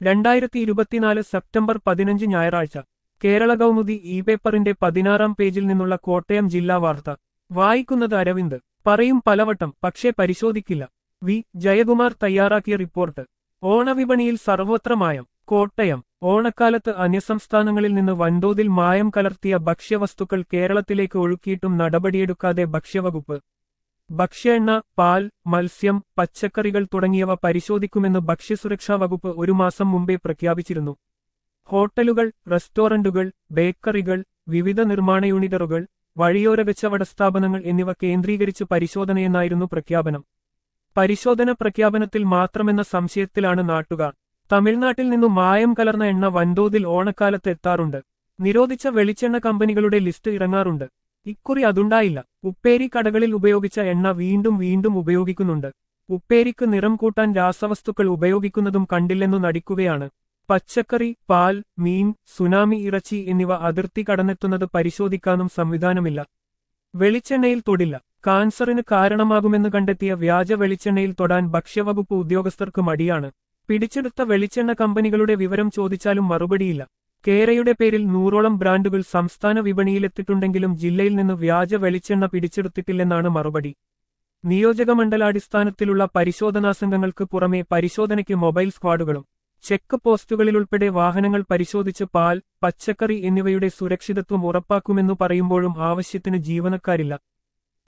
രണ്ടായിരത്തി ഇരുപത്തിനാല് സെപ്റ്റംബർ പതിനഞ്ച് ഞായറാഴ്ച കേരള കൗമുദി ഇ പേപ്പറിന്റെ പതിനാറാം പേജിൽ നിന്നുള്ള കോട്ടയം ജില്ലാ വാർത്ത വായിക്കുന്നത് അരവിന്ദ് പറയും പലവട്ടം പക്ഷേ പരിശോധിക്കില്ല വി ജയകുമാർ തയ്യാറാക്കിയ റിപ്പോർട്ട് ഓണവിപണിയിൽ സർവത്ര മായം കോട്ടയം ഓണക്കാലത്ത് അന്യസംസ്ഥാനങ്ങളിൽ നിന്ന് വൻതോതിൽ മായം കലർത്തിയ ഭക്ഷ്യവസ്തുക്കൾ കേരളത്തിലേക്ക് ഒഴുക്കിയിട്ടും നടപടിയെടുക്കാതെ ഭക്ഷ്യവകുപ്പ് ഭക്ഷ്യ എണ്ണ പാൽ മത്സ്യം പച്ചക്കറികൾ തുടങ്ങിയവ പരിശോധിക്കുമെന്ന് ഭക്ഷ്യസുരക്ഷാ വകുപ്പ് ഒരു മാസം മുമ്പേ പ്രഖ്യാപിച്ചിരുന്നു ഹോട്ടലുകൾ റെസ്റ്റോറന്റുകൾ ബേക്കറികൾ വിവിധ നിർമ്മാണ യൂണിറ്റുകൾ വഴിയോര കച്ചവട സ്ഥാപനങ്ങൾ എന്നിവ കേന്ദ്രീകരിച്ച് പരിശോധനയെന്നായിരുന്നു പ്രഖ്യാപനം പരിശോധന പ്രഖ്യാപനത്തിൽ മാത്രമെന്ന സംശയത്തിലാണ് നാട്ടുകാർ തമിഴ്നാട്ടിൽ നിന്നു മായം കലർന്ന എണ്ണ വൻതോതിൽ ഓണക്കാലത്ത് എത്താറുണ്ട് നിരോധിച്ച വെളിച്ചെണ്ണ കമ്പനികളുടെ ലിസ്റ്റ് ഇറങ്ങാറുണ്ട് ഇക്കുറി അതുണ്ടായില്ല ഉപ്പേരി കടകളിൽ ഉപയോഗിച്ച എണ്ണ വീണ്ടും വീണ്ടും ഉപയോഗിക്കുന്നുണ്ട് ഉപ്പേരിക്ക് നിറം കൂട്ടാൻ രാസവസ്തുക്കൾ ഉപയോഗിക്കുന്നതും കണ്ടില്ലെന്നു നടിക്കുകയാണ് പച്ചക്കറി പാൽ മീൻ സുനാമി ഇറച്ചി എന്നിവ അതിർത്തി കടന്നെത്തുന്നത് പരിശോധിക്കാനും സംവിധാനമില്ല വെളിച്ചെണ്ണയിൽ തൊടില്ല കാൻസറിന് കാരണമാകുമെന്ന് കണ്ടെത്തിയ വ്യാജ വെളിച്ചെണ്ണയിൽ തൊടാൻ ഭക്ഷ്യവകുപ്പ് ഉദ്യോഗസ്ഥർക്ക് മടിയാണ് പിടിച്ചെടുത്ത വെളിച്ചെണ്ണ കമ്പനികളുടെ വിവരം ചോദിച്ചാലും മറുപടിയില്ല കേരയുടെ പേരിൽ നൂറോളം ബ്രാൻഡുകൾ സംസ്ഥാന വിപണിയിലെത്തിയിട്ടുണ്ടെങ്കിലും ജില്ലയിൽ നിന്ന് വ്യാജ വെളിച്ചെണ്ണ പിടിച്ചെടുത്തിട്ടില്ലെന്നാണ് മറുപടി നിയോജകമണ്ഡലാടിസ്ഥാനത്തിലുള്ള പരിശോധനാ സംഘങ്ങൾക്ക് പുറമെ പരിശോധനയ്ക്ക് മൊബൈൽ സ്ക്വാഡുകളും ചെക്ക് പോസ്റ്റുകളിലുൾപ്പെടെ വാഹനങ്ങൾ പരിശോധിച്ച് പാൽ പച്ചക്കറി എന്നിവയുടെ സുരക്ഷിതത്വം ഉറപ്പാക്കുമെന്നു പറയുമ്പോഴും ആവശ്യത്തിന് ജീവനക്കാരില്ല